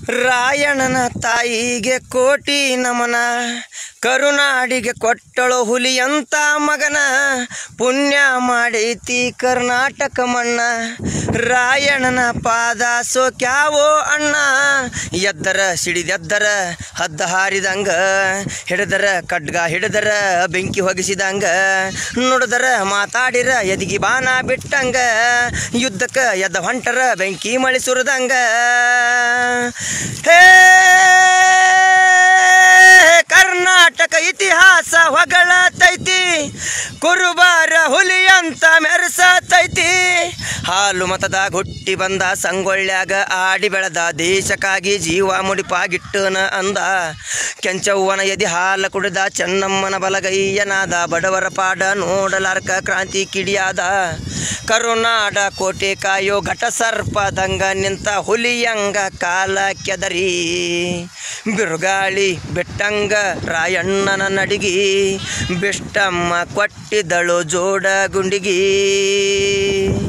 ರಾಯಣನ ತಾಯಿಗೆ ಕೋಟಿ ನಮನ ಕರುನಾಡಿಗೆ ಕೊಟ್ಟಳು ಹುಲಿಯಂತ ಮಗನ ಪುಣ್ಯ ಮಾಡೈತಿ ಕರ್ನಾಟಕ ಮಣ್ಣ ರಾಯಣನ ಪಾದ ಸೋಕ್ಯಾವೋ ಅಣ್ಣ ಎದ್ದರ ಸಿಡಿದೆದ್ದರ ಹದ್ದ ಹಾರಿದಂಗ ಹಿಡಿದರ ಖಡ್ಗ ಹಿಡಿದರ ಬೆಂಕಿ ಹೊಗಿಸಿದಂಗ ನುಡಿದರ ಮಾತಾಡಿರ ಎದಿಗಿ ಬಾನ ಬಿಟ್ಟಂಗ ಯುದ್ಧಕ್ಕೆ ಎದ್ದ ಹೊಂಟರ ಬೆಂಕಿ ಮಳಿ ಸುರಿದಂಗ ಹೇ ಕರ್ನಾಟಕ ಇತಿಹಾಸ ಹೊಗಳತೈತಿ ಕುರುಬಾರ ಹುಲಿ ಅಂತ ಮೆರೆಸತೈತಿ ಹಾಲು ಮತದಾಗ ಹುಟ್ಟಿ ಬಂದ ಸಂಗೊಳ್ಳ್ಯಾಗ ಆಡಿ ಬೆಳೆದ ದೇಶಕ್ಕಾಗಿ ಜೀವ ಮುಡಿಪಾಗಿಟ್ಟನ ಅಂದ ಕೆಂಚವ್ವನ ಎದಿ ಹಾಲ ಕುಡಿದ ಚೆನ್ನಮ್ಮನ ಬಲಗೈಯನಾದ ಬಡವರ ಪಾಡ ನೋಡಲಾರ್ಕ ಕ್ರಾಂತಿ ಕಿಡಿಯಾದ ಕರುನಾಡ ಕೋಟೆ ಕಾಯೋ ಘಟ ಸರ್ಪದಂಗ ನಿಂತ ಹುಲಿಯಂಗ ಕಾಲ ಕೆದರಿ ಬಿರುಗಾಳಿ ಬಿಟ್ಟಂಗ ರಾಯಣ್ಣನ ನಡಿಗಿ ಬಿಷ್ಟಮ್ಮ ಕೊಟ್ಟಿದ್ದಳು ಜೋಡ ಗುಂಡಿಗಿ